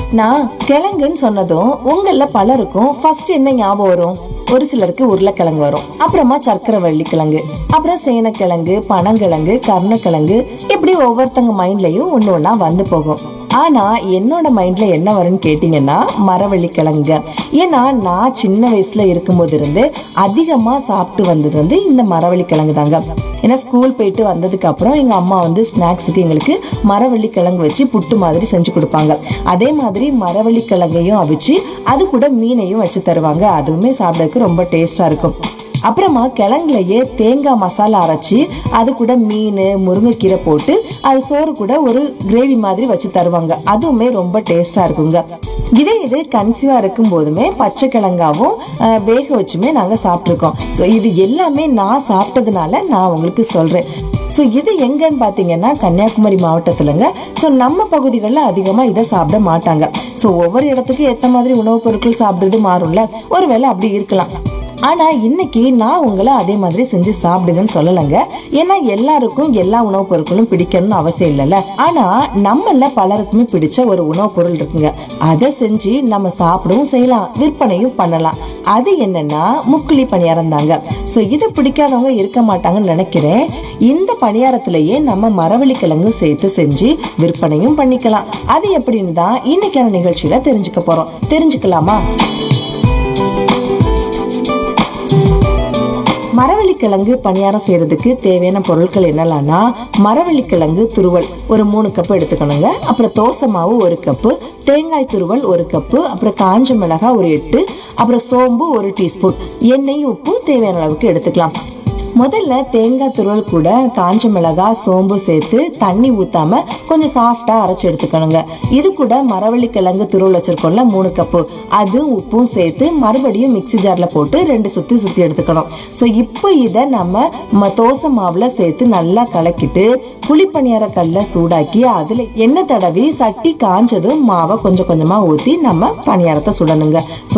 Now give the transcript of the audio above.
நான் கிழங்குன்னு சொன்னதும் உங்கள பலருக்கும் ஃபர்ஸ்ட் என்ன ஞாபகம் வரும் ஒரு சிலருக்கு உருளைக்கிழங்கு வரும் அப்புறமா சர்க்கரை வள்ளி கிழங்கு அப்புறம் சேனக்கிழங்கு பனங்கிழங்கு கருணக்கிழங்கு இப்படி ஒவ்வொருத்தங்க மைண்ட்லயும் ஒண்ணு ஒண்ணா வந்து போகும் ஆனா என்னோட மைண்ட்ல என்ன வரும்னு கேட்டீங்கன்னா மரவள்ளி கிழங்குங்க ஏன்னா நான் சின்ன வயசுல இருக்கும்போது இருந்து அதிகமா சாப்பிட்டு வந்தது வந்து இந்த மரவள்ளி கிழங்கு தாங்க ஏன்னா ஸ்கூல் போயிட்டு வந்ததுக்கு அப்புறம் எங்க அம்மா வந்து ஸ்நாக்ஸுக்கு எங்களுக்கு மரவள்ளி கிழங்கு வச்சு புட்டு மாதிரி செஞ்சு கொடுப்பாங்க அதே மாதிரி மரவள்ளி கிழங்கையும் அவிச்சு அது கூட மீனையும் வச்சு தருவாங்க அதுவுமே சாப்பிடறதுக்கு ரொம்ப டேஸ்டா இருக்கும் அப்புறமா கிழங்குலயே தேங்காய் மசாலா அரைச்சி அது கூட மீன் முருங்கைக்கீரை போட்டு அது சோறு கூட ஒரு கிரேவி மாதிரி வச்சு தருவாங்க அதுவுமே ரொம்ப டேஸ்டா இருக்குங்க இதே இது கன்சீவா இருக்கும் போதுமே பச்சை கிழங்காவும் அஹ், வேக வச்சுமே நாங்க சாப்பிட்ருக்கோம் ஸோ இது எல்லாமே நான் சாப்பிட்டதுனால நான் உங்களுக்கு சொல்றேன் ஸோ இது எங்கன்னு பார்த்தீங்கன்னா கன்னியாகுமரி மாவட்டத்துலங்க ஸோ நம்ம பகுதிகளில் அதிகமாக இதை சாப்பிட மாட்டாங்க ஸோ ஒவ்வொரு இடத்துக்கு ஏற்ற மாதிரி உணவுப் பொருட்கள் சாப்பிடுறது மாறும்ல ஒருவேளை அப்படி இருக்கலாம் ஆனா இன்னைக்கு நான் உங்களை அதே மாதிரி செஞ்சு சாப்பிடுங்கன்னு சொல்லலைங்க ஏன்னா எல்லாருக்கும் எல்லா உணவுப் பொருட்களும் பிடிக்கணும்னு அவசியம் இல்லைல்ல ஆனா நம்மள பலருக்குமே பிடிச்ச ஒரு உணவுப் பொருள் இருக்குங்க அதை செஞ்சு நம்ம சாப்பிடவும் செய்யலாம் விற்பனையும் பண்ணலாம் அது என்னன்னா முக்குழி பணியாரம் தாங்க ஸோ இது பிடிக்காதவங்க இருக்க மாட்டாங்கன்னு நினைக்கிறேன் இந்த பணியாரத்திலேயே நம்ம மரவள்ளி கிழங்கு சேர்த்து செஞ்சு விற்பனையும் பண்ணிக்கலாம் அது எப்படின்னு தான் இன்னைக்கான நிகழ்ச்சியில தெரிஞ்சுக்க போறோம் தெரிஞ்சுக்கலாமா மரவள்ளிக்கிழங்கு பணியாரம் செய்யறதுக்கு தேவையான பொருட்கள் என்னலாம்னா மரவள்ளிக்கிழங்கு துருவல் ஒரு மூணு கப் எடுத்துக்கணுங்க அப்புறம் தோசை மாவு ஒரு கப்பு தேங்காய் துருவல் ஒரு கப்பு அப்புறம் காஞ்ச மிளகாய் ஒரு எட்டு அப்புறம் சோம்பு ஒரு டீஸ்பூன் எண்ணெய் உப்பு தேவையான அளவுக்கு எடுத்துக்கலாம் முதல்ல தேங்காய் துருவல் கூட காஞ்ச மிளகாய் சோம்பு சேர்த்து தண்ணி ஊத்தாம கொஞ்சம் சாஃப்டா அரைச்சு எடுத்துக்கணுங்க இது கூட மரவள்ளி கிழங்கு துருவல் வச்சிருக்கோம்ல மூணு கப்பு அது உப்பும் சேர்த்து மறுபடியும் மிக்ஸி ஜார்ல போட்டு ரெண்டு சுத்தி சுத்தி எடுத்துக்கணும் ஸோ இப்போ இதை நம்ம ம- தோசை மாவுல சேர்த்து நல்லா கலக்கிட்டு குழிப்பணியார கல்ல சூடாக்கி அதுல எண்ணெய் தடவி சட்டி காஞ்சதும் மாவை கொஞ்சம் கொஞ்சமா ஊத்தி நம்ம பணியாரத்தை சுடணுங்க ஸோ